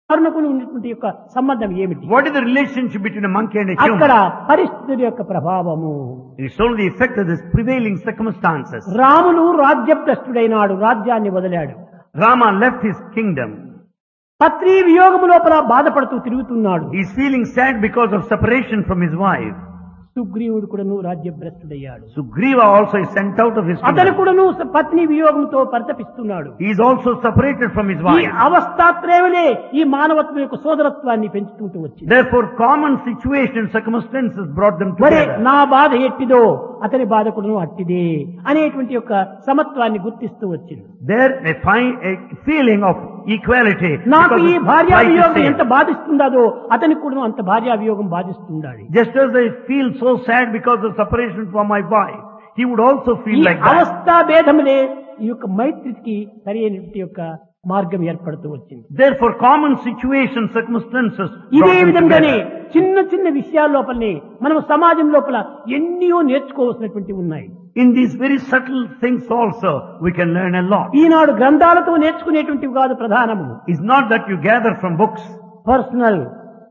కరుణకు ఉన్నటువంటి యొక్క సంబంధం ఏమిటి What is the relationship between a monkey and a అక్కడ human? పరిస్థితుల యొక్క ప్రభావము It's only the effect of this prevailing circumstances. Ramulu రాజ్యభ్రష్టుడైనాడు రాజ్యాన్ని వదిలాడు Rama left his kingdom. పత్రి వియోగము లోపల బాధపడుతూ తిరుగుతున్నాడు He's feeling sad because of separation from his wife. సుగ్రీవుడు కూడాను రాజ్యభ్రష్టుడయ్యాడు Sugriva also is sent out of his అతను kingdom. కూడాను పత్ని వియోగంతో పరితపిస్తున్నాడు He is also separated from his ఈ wife. అవస్థాత్రేవలే ఈ మానవత్వం యొక్క సోదరత్వాన్ని పెంచుకుంటూ వచ్చింది Therefore, common situation, circumstances brought them మరే together. నా బాధ ఎట్టిదో అతని బాధ కూడాను అట్టిదే అనేటువంటి యొక్క సమత్వాన్ని గుర్తిస్తూ వచ్చింది There they find a feeling of equality. నాకు because ఈ it's భార్యావియోగం quite the ఎంత same. బాధిస్తుందో అతనికి కూడా అంత భార్యావియోగం బాధిస్తుండాలి Just as I feel so sad because of separation from my wife, he would also ఈ feel like that. అవస్థా భేదములే ఈ యొక్క మైత్రికి సరైనటువంటి యొక్క మార్గం ఏర్పడుతూ వచ్చింది Therefore, common situation, circumstances ఇదే brought them విధంగానే together. చిన్న చిన్న విషయాల లోపలనే మనం సమాజం లోపల ఎన్నో నేర్చుకోవాల్సినటువంటి ఉన్నాయి In these very subtle things also, we can learn a lot. ఈనాడు గ్రంథాలతో నేర్చుకునేటువంటివి కాదు ప్రధానము It's not that you gather from books. Personal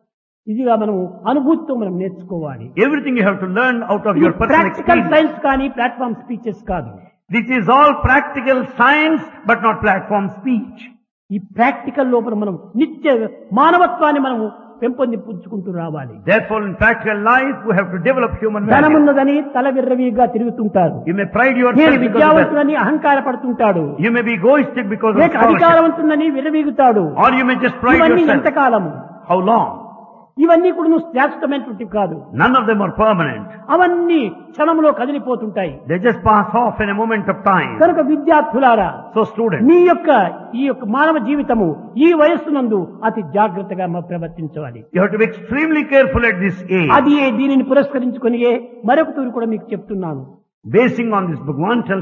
ఇదిగా మనం అనుభూతితో మనం నేర్చుకోవాలి Everything you have to learn out of your personal practical experience. Science కానీ platform speeches కాదు This is all practical science, but not platform speech. ఈ practical లోపల మనం నిత్య మానవత్వాన్ని మనం పెంపొందించుకుంటూ రావాలి Therefore, in practical life, we have to develop human values. ధనమున్నదని తల విర్రవీగా తిరుగుతుంటారు You may pride నేను yourself because of that. విద్యావంతులని అహంకార పడుతుంటాడు You may be egoistic because of లేక scholarship. అధికారవంతుందని విరవీగుతాడు Or you may just pride ఇవన్నీ yourself. ఎంతకాలము How long? ఇవన్నీ కూడా నువ్వు శాశ్వతమైనటువంటివి కాదు None of them are permanent. అవన్నీ క్షణంలో కదిలిపోతుంటాయి They just pass off in a moment of time. కనుక విద్యార్థులారా So students, మీ యొక్క ఈ యొక్క మానవ జీవితము ఈ వయస్సునందు అతి జాగ్రత్తగా మ- ప్రవర్తించాలి you have to be extremely careful at this age. అది దీనిని పురస్కరించుకొని మరొక తూరు కూడా మీకు చెప్తున్నాను Basing on this, Bhagwan tells